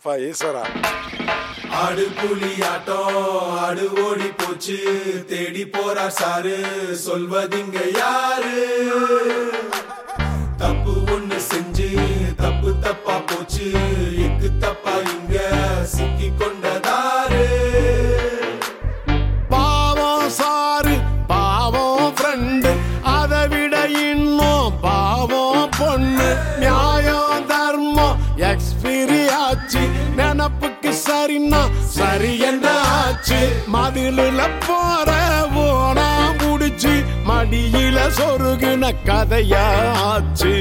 அப்பா ஈஸ்வரா ஆடு புலி ஆட்டம் ஆடு ஓடி போச்சு தேடி போறார் சாரு சொல்வதிங்க யாரு தப்பு ஒண்ணு செஞ்சு தப்பு தப்பா போச்சு எக்கு தப்பா இங்க சிக்கி கொண்டதாரு பாவம் சாரு பாவம் ஃப்ரெண்டு அதை விட இன்னும் பாவம் பொண்ணு நியாயம் தர்மம் எக்ஸ்பீரி ஆச்சு நினப்புக்கு சரின்னா சரி என்ன ஆச்சு மதிலுல போற ஓனா முடிச்சு மடியில சொருகுன கதையா ஆச்சு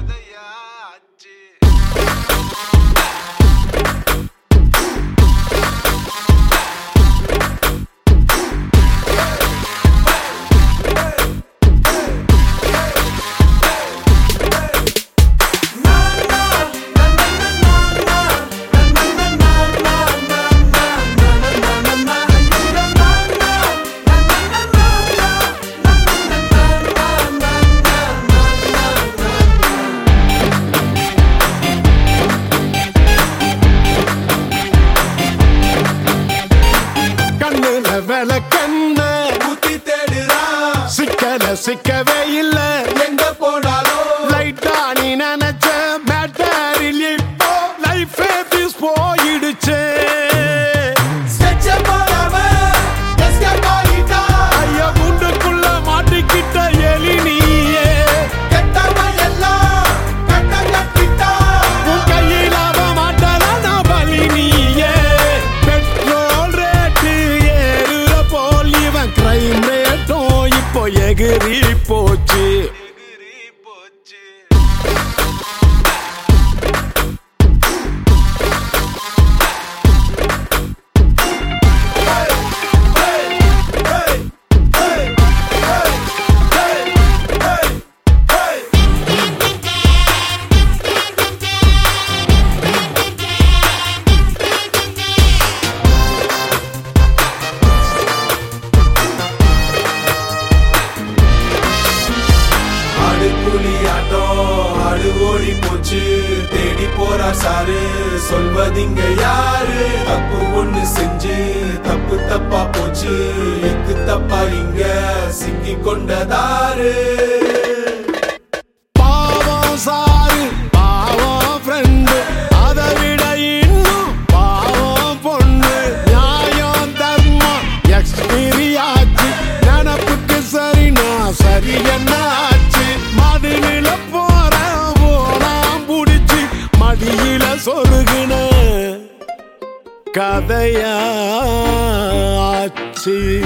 கண்ணுல விளக்கண்ண புத்தி தேடுறா சிக்கல சிக்கவே இல்ல எங்க போனாலும் லைட்டா நீ நினைச்ச மேட்டரில் இப்போ லைஃப் பீஸ் போயிடுச்சு ஸ்கெட்ச போடாம எஸ்கேப் ஆகிட்டா ஐயா குண்டுக்குள்ள மாட்டிக்கிட்ட எலி நீயே கெட்டவ எல்லாம் கட்ட கட்டிட்டா உன் கையில் ஆக மாட்டல நான் பலி நீயே பெட்ரோல் ரேட்டு ஏறுற போல் இவன் கிரைம் ரேட்டும் இப்போ எகிரி போச்சு ஆடு புலி ஆட்டம் ஆடு ஓடி போச்சு தேடி போறா சாரு சொல்வதிங்க யாரு தப்பு ஒண்ணு செஞ்சு தப்பு தப்பா போச்சு எக்கு தப்பா இங்க சிக்கி கொண்டதாரு பாவம் சாரு பாவம் ஃப்ரெண்டு அதை விட இன்னும் பாவம் பொண்ணு நியாயம் தர்மம் எக்ஸ்பீரி ஆச்சு நினப்புக்கு சரினா சரி என்ன ஆச்சு மதிலில போற ஓனாம் புடிச்சு மடியில சொருகுன கதையா ஆச்சு